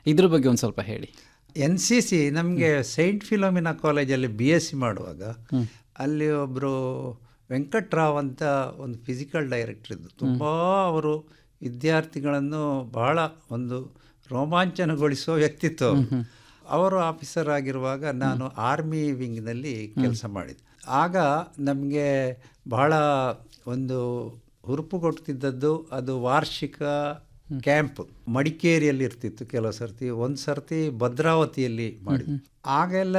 ಇದ್ರ ಬಗ್ಗೆ ಒಂದು ಸ್ವಲ್ಪ ಹೇಳಿ ಎನ್ ಸಿ ಸಿ ನಮಗೆ ಸೈಂಟ್ ಫಿಲೋಮಿನಾ ಕಾಲೇಜಲ್ಲಿ ಬಿ ಎಸ್ ಸಿ ಮಾಡುವಾಗ ಅಲ್ಲಿ ಒಬ್ಬರು ವೆಂಕಟ್ರಾವ್ ಅಂತ ಒಂದು ಫಿಸಿಕಲ್ ಡೈರೆಕ್ಟರ್ ಇದ್ದು ತುಂಬ ಅವರು ವಿದ್ಯಾರ್ಥಿಗಳನ್ನು ಬಹಳ ಒಂದು ರೋಮಾಂಚನಗೊಳಿಸುವ ವ್ಯಕ್ತಿತ್ವ ಅವರು. ಅವರು ಆಫೀಸರ್ ಆಗಿರುವಾಗ ನಾನು ಆರ್ಮಿ ವಿಂಗ್ನಲ್ಲಿ ಕೆಲಸ ಮಾಡಿದೆ ಆಗ ನಮಗೆ ಬಹಳ ಒಂದು ಹುರುಪು ಕೊಡ್ತಿದ್ದದ್ದು ಅದು ವಾರ್ಷಿಕ ಕ್ಯಾಂಪ್ ಮಡಿಕೇರಿಯಲ್ಲಿ ಇರ್ತಿತ್ತು ಕೆಲವು ಸರ್ತಿ ಒಂದು ಸರ್ತಿ ಭದ್ರಾವತಿಯಲ್ಲಿ ಮಾಡಿದ್ವಿ ಆಗೆಲ್ಲ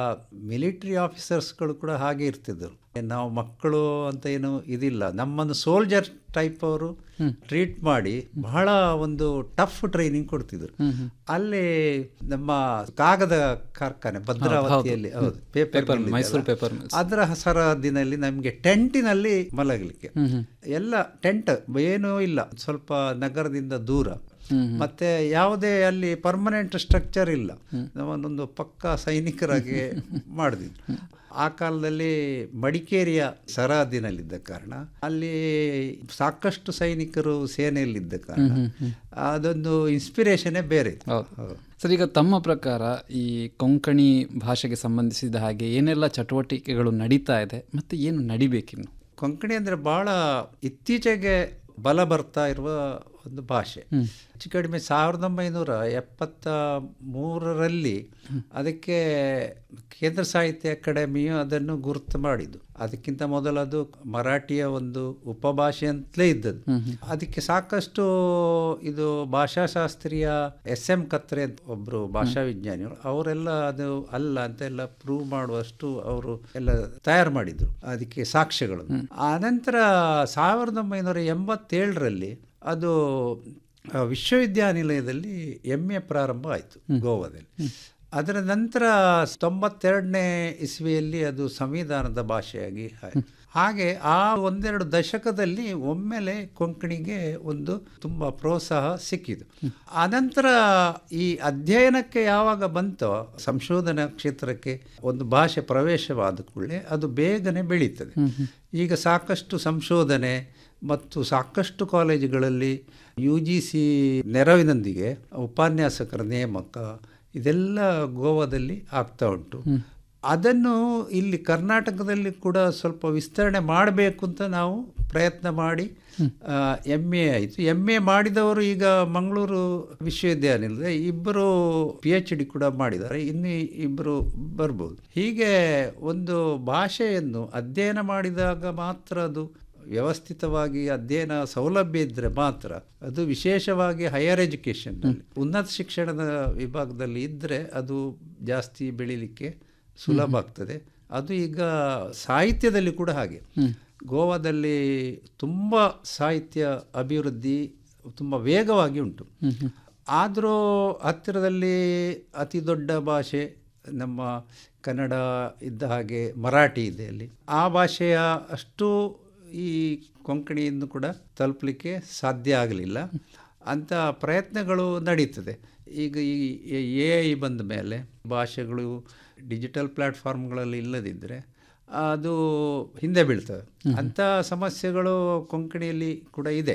ಮಿಲಿಟರಿ ಆಫೀಸರ್ಸ್ಗಳು ಕೂಡ ಹಾಗೆ ಇರ್ತಿದ್ದರು ನಾವು ಮಕ್ಕಳು ಅಂತ ಏನು ಇದಿಲ್ಲ ನಮ್ಮನ್ನು ಸೋಲ್ಜರ್ ಟೈಪ್ ಅವರು ಟ್ರೀಟ್ ಮಾಡಿ ಬಹಳ ಒಂದು ಟಫ್ ಟ್ರೈನಿಂಗ್ ಕೊಡ್ತಿದ್ರು ಅಲ್ಲಿ ನಮ್ಮ ಕಾಗದ ಕಾರ್ಖಾನೆ ಭದ್ರಾವತಿಯಲ್ಲಿ ಹೌದು ಪೇಪರ್ ಮೈಸೂರು ಪೇಪರ್ ಮಿಲ್ಸ್ ಅದರ ಸರಹದ್ದಿನಲ್ಲಿ ನಮಗೆ ಟೆಂಟಿನಲ್ಲಿ ಮಲಗಲಿಕ್ಕೆ ಎಲ್ಲ ಟೆಂಟ್ ಏನೂ ಇಲ್ಲ ಸ್ವಲ್ಪ ನಗರದಿಂದ ದೂರ ಮತ್ತೆ ಯಾವುದೇ ಅಲ್ಲಿ ಪರ್ಮನೆಂಟ್ ಸ್ಟ್ರಕ್ಚರ್ ಇಲ್ಲ ನಾವೊಂದೊಂದು ಪಕ್ಕ ಸೈನಿಕರಾಗಿ ಮಾಡಿದ್ವಿ ಆ ಕಾಲದಲ್ಲಿ ಮಡಿಕೇರಿಯ ಸರಹದ್ದಿನಲ್ಲಿದ್ದ ಕಾರಣ ಅಲ್ಲಿ ಸಾಕಷ್ಟು ಸೈನಿಕರು ಸೇನೆಯಲ್ಲಿದ್ದ ಕಾರಣ ಅದೊಂದು ಇನ್ಸ್ಪಿರೇಷನ್ನೇ ಬೇರೆ ಇತ್ತು. ಹೌದು ಸರ್ ಈಗ ತಮ್ಮ ಪ್ರಕಾರ ಈ ಕೊಂಕಣಿ ಭಾಷೆಗೆ ಸಂಬಂಧಿಸಿದ ಹಾಗೆ ಏನೆಲ್ಲ ಚಟುವಟಿಕೆಗಳು ನಡೀತಾ ಇದೆ ಮತ್ತೆ ಏನು ನಡಿಬೇಕಿನ್ನು ಕೊಂಕಣಿ ಅಂದರೆ ಭಾಳ ಇತ್ತೀಚೆಗೆ ಬಲ ಬರ್ತಾ ಇರುವ ಒಂದು ಭಾಷೆ ಹೆಚ್ಚು ಕಡಿಮೆ ಸಾವಿರದ ಒಂಬೈನೂರ ಎಪ್ಪತ್ತ ಮೂರರಲ್ಲಿ ಅದಕ್ಕೆ ಕೇಂದ್ರ ಸಾಹಿತ್ಯ ಅಕಾಡೆಮಿಯು ಅದನ್ನು ಗುರುತು ಮಾಡಿದ್ದು ಅದಕ್ಕಿಂತ ಮೊದಲದು ಮರಾಠಿಯ ಒಂದು ಉಪಭಾಷೆ ಅಂತಲೇ ಇದ್ದದ್ದು ಅದಕ್ಕೆ ಸಾಕಷ್ಟು ಇದು ಭಾಷಾಶಾಸ್ತ್ರೀಯ ಎಸ್ ಎಂ ಕತ್ರೆ ಅಂತ ಒಬ್ಬರು ಭಾಷಾ ವಿಜ್ಞಾನಿಗಳು ಅವರೆಲ್ಲ ಅದು ಅಲ್ಲ ಅಂತ ಎಲ್ಲ ಪ್ರೂವ್ ಮಾಡುವಷ್ಟು ಅವರು ಎಲ್ಲ ತಯಾರು ಮಾಡಿದ್ರು ಅದಕ್ಕೆ ಸಾಕ್ಷ್ಯಗಳನ್ನು ಆನಂತರ ಸಾವಿರದ ಒಂಬೈನೂರ ಎಂಬತ್ತೇಳರಲ್ಲಿ ಅದು ಆ, ವಿಶ್ವವಿದ್ಯಾನಿಲಯದಲ್ಲಿ ಎಮ್ ಎ ಪ್ರಾರಂಭ ಆಯಿತು ಗೋವಾದಲ್ಲಿ ಅದರ ನಂತರ ತೊಂಬತ್ತೆರಡನೇ ಇಸ್ವಿಯಲ್ಲಿ ಅದು ಸಂವಿಧಾನದ ಭಾಷೆಯಾಗಿ ಆಯ್ತು. ಹಾಗೆ ಆ ಒಂದೆರಡು ದಶಕದಲ್ಲಿ ಒಮ್ಮೆಲೆ ಕೊಂಕಣಿಗೆ ಒಂದು ತುಂಬ ಪ್ರೋತ್ಸಾಹ ಸಿಕ್ಕಿತು ಆನಂತರ ಈ ಅಧ್ಯಯನಕ್ಕೆ ಯಾವಾಗ ಬಂತೋ ಸಂಶೋಧನಾ ಕ್ಷೇತ್ರಕ್ಕೆ ಒಂದು ಭಾಷೆ ಪ್ರವೇಶವಾದ ಕೂಡಲೇ ಅದು ಬೇಗನೆ ಬೆಳೀತದೆ ಈಗ ಸಾಕಷ್ಟು ಸಂಶೋಧನೆ ಮತ್ತು ಸಾಕಷ್ಟು ಕಾಲೇಜುಗಳಲ್ಲಿ ಯು ಜಿ ಸಿ ನೆರವಿನೊಂದಿಗೆ ಉಪನ್ಯಾಸಕರ ನೇಮಕ ಇದೆಲ್ಲ ಗೋವಾದಲ್ಲಿ ಆಗ್ತಾ ಉಂಟು ಅದನ್ನು ಇಲ್ಲಿ ಕರ್ನಾಟಕದಲ್ಲಿ ಕೂಡ ಸ್ವಲ್ಪ ವಿಸ್ತರಣೆ ಮಾಡಬೇಕು ಅಂತ ನಾವು ಪ್ರಯತ್ನ ಮಾಡಿ ಎಮ್ ಎ ಆಯಿತು ಎಮ್ ಎ ಮಾಡಿದವರು ಈಗ ಮಂಗಳೂರು ವಿಶ್ವವಿದ್ಯಾನಿಲಯದ ಇಬ್ಬರು ಪಿ ಎಚ್ ಡಿ ಕೂಡ ಮಾಡಿದ್ದಾರೆ ಇನ್ನು ಇಬ್ಬರು ಬರ್ಬೋದು ಹೀಗೆ ಒಂದು ಭಾಷೆಯನ್ನು ಅಧ್ಯಯನ ಮಾಡಿದಾಗ ಮಾತ್ರ ಅದು ವ್ಯವಸ್ಥಿತವಾಗಿ ಅಧ್ಯಯನ ಸೌಲಭ್ಯ ಇದ್ದರೆ ಮಾತ್ರ ಅದು ವಿಶೇಷವಾಗಿ ಹೈಯರ್ ಎಜುಕೇಷನ್ನಲ್ಲಿ ಉನ್ನತ ಶಿಕ್ಷಣದ ವಿಭಾಗದಲ್ಲಿ ಇದ್ದರೆ ಅದು ಜಾಸ್ತಿ ಬೆಳೀಲಿಕ್ಕೆ ಸುಲಭ ಆಗ್ತದೆ ಅದು ಈಗ ಸಾಹಿತ್ಯದಲ್ಲಿ ಕೂಡ ಹಾಗೆ ಗೋವಾದಲ್ಲಿ ತುಂಬ ಸಾಹಿತ್ಯ ಅಭಿವೃದ್ಧಿ ತುಂಬ ವೇಗವಾಗಿ ಉಂಟು ಆದರೂ ಹತ್ತಿರದಲ್ಲಿ ಅತಿ ದೊಡ್ಡ ಭಾಷೆ ನಮ್ಮ ಕನ್ನಡ ಇದ್ದ ಹಾಗೆ ಮರಾಠಿ ಇದೆ ಅಲ್ಲಿ ಆ ಭಾಷೆಯ ಅಷ್ಟು ಈ ಕೊಂಕಣಿಯನ್ನು ಕೂಡ ತಲುಪಲಿಕ್ಕೆ ಸಾಧ್ಯ ಆಗಲಿಲ್ಲ ಅಂಥ ಪ್ರಯತ್ನಗಳು ನಡೀತದೆ ಈಗ ಈ ಎ ಐ ಬಂದ ಮೇಲೆ ಭಾಷೆಗಳು ಡಿಜಿಟಲ್ ಪ್ಲ್ಯಾಟ್ಫಾರ್ಮ್ಗಳಲ್ಲಿ ಇಲ್ಲದಿದ್ದರೆ ಅದು ಹಿಂದೆ ಬೀಳ್ತವೆ ಅಂಥ ಸಮಸ್ಯೆಗಳು ಕೊಂಕಣಿಯಲ್ಲಿ ಕೂಡ ಇದೆ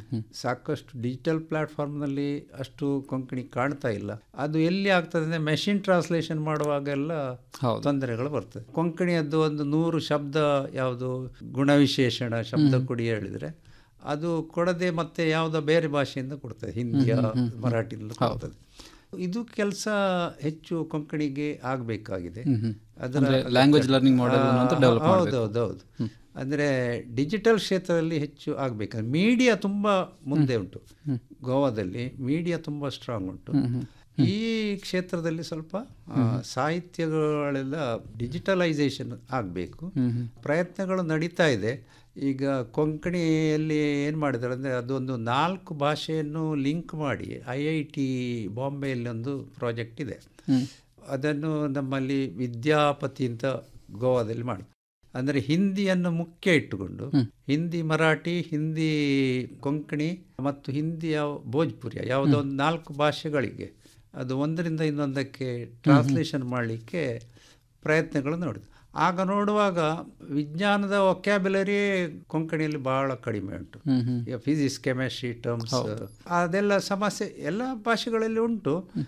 ಸಾಕಷ್ಟು ಡಿಜಿಟಲ್ ಪ್ಲ್ಯಾಟ್ಫಾರ್ಮ್ನಲ್ಲಿ ಅಷ್ಟು ಕೊಂಕಣಿ ಕಾಣ್ತಾ ಇಲ್ಲ ಅದು ಎಲ್ಲಿ ಆಗ್ತದೆ ಅಂದರೆ ಮೆಷಿನ್ ಟ್ರಾನ್ಸ್ಲೇಷನ್ ಮಾಡುವಾಗೆಲ್ಲ ತೊಂದರೆಗಳು ಬರ್ತದೆ ಕೊಂಕಣಿಯದ್ದು ಒಂದು ನೂರು ಶಬ್ದ ಯಾವುದು ಗುಣವಿಶೇಷಣ ಶಬ್ದ ಕೊಡಿ ಹೇಳಿದರೆ ಅದು ಕೊಡದೆ ಮತ್ತೆ ಯಾವುದೋ ಬೇರೆ ಭಾಷೆಯಿಂದ ಕೊಡ್ತದೆ ಹಿಂದಿಯ ಮರಾಠಿಯಿಂದ ಕೊಡ್ತದೆ ಇದು ಕೆಲಸ ಹೆಚ್ಚು ಕೊಂಕಣಿಗೆ ಆಗಬೇಕಾಗಿದೆ ಅದರ ಲ್ಯಾಂಗ್ವೇಜ್ ಲರ್ನಿಂಗ್ ಮಾಡೆಲ್ ಡೆವಲಪ್ ಹೌದೌದೌದು ಅಂದರೆ ಡಿಜಿಟಲ್ ಕ್ಷೇತ್ರದಲ್ಲಿ ಹೆಚ್ಚು ಆಗಬೇಕು ಮೀಡಿಯಾ ತುಂಬ ಮುಂದೆ ಉಂಟು ಗೋವಾದಲ್ಲಿ ಮೀಡಿಯಾ ತುಂಬ ಸ್ಟ್ರಾಂಗ್ ಉಂಟು ಈ ಕ್ಷೇತ್ರದಲ್ಲಿ ಸ್ವಲ್ಪ ಸಾಹಿತ್ಯಗಳೆಲ್ಲ ಡಿಜಿಟಲೈಸೇಷನ್ ಆಗಬೇಕು ಪ್ರಯತ್ನಗಳು ನಡೀತಾ ಇದೆ ಈಗ ಕೊಂಕಣಿಯಲ್ಲಿ ಏನು ಮಾಡಿದ್ದಾರೆ ಅಂದರೆ ಅದೊಂದು ನಾಲ್ಕು ಭಾಷೆಯನ್ನು ಲಿಂಕ್ ಮಾಡಿ ಐ ಐ ಟಿ ಬಾಂಬೆಯಲ್ಲಿ ಒಂದು ಪ್ರಾಜೆಕ್ಟ್ ಇದೆ ಅದನ್ನು ನಮ್ಮಲ್ಲಿ ವಿದ್ಯಾಪತಿ ಅಂತ ಗೋವಾದಲ್ಲಿ ಮಾಡಿ ಅಂದರೆ ಹಿಂದಿಯನ್ನು ಮುಖ್ಯ ಇಟ್ಟುಕೊಂಡು ಹಿಂದಿ ಮರಾಠಿ ಹಿಂದಿ ಕೊಂಕಣಿ ಮತ್ತು ಹಿಂದಿಯ ಭೋಜ್ಪುರಿಯ ಯಾವುದೋ ಒಂದು ನಾಲ್ಕು ಭಾಷೆಗಳಿಗೆ ಅದು ಒಂದರಿಂದ ಇನ್ನೊಂದಕ್ಕೆ ಟ್ರಾನ್ಸ್ಲೇಷನ್ ಮಾಡಲಿಕ್ಕೆ ಪ್ರಯತ್ನಗಳು ನೋಡಿದೆ ಆಗ ನೋಡುವಾಗ ವಿಜ್ಞಾನದ ಒಕ್ಯಾಬುಲರಿ ಕೊಂಕಣಿಯಲ್ಲಿ ಬಹಳ ಕಡಿಮೆ ಉಂಟು ಫಿಸಿಕ್ಸ್ ಕೆಮಿಸ್ಟ್ರಿ ಟರ್ಮ್ಸ್ ಅದೆಲ್ಲ ಸಮಸ್ಯೆ ಎಲ್ಲ ಭಾಷೆಗಳಲ್ಲಿ ಉಂಟು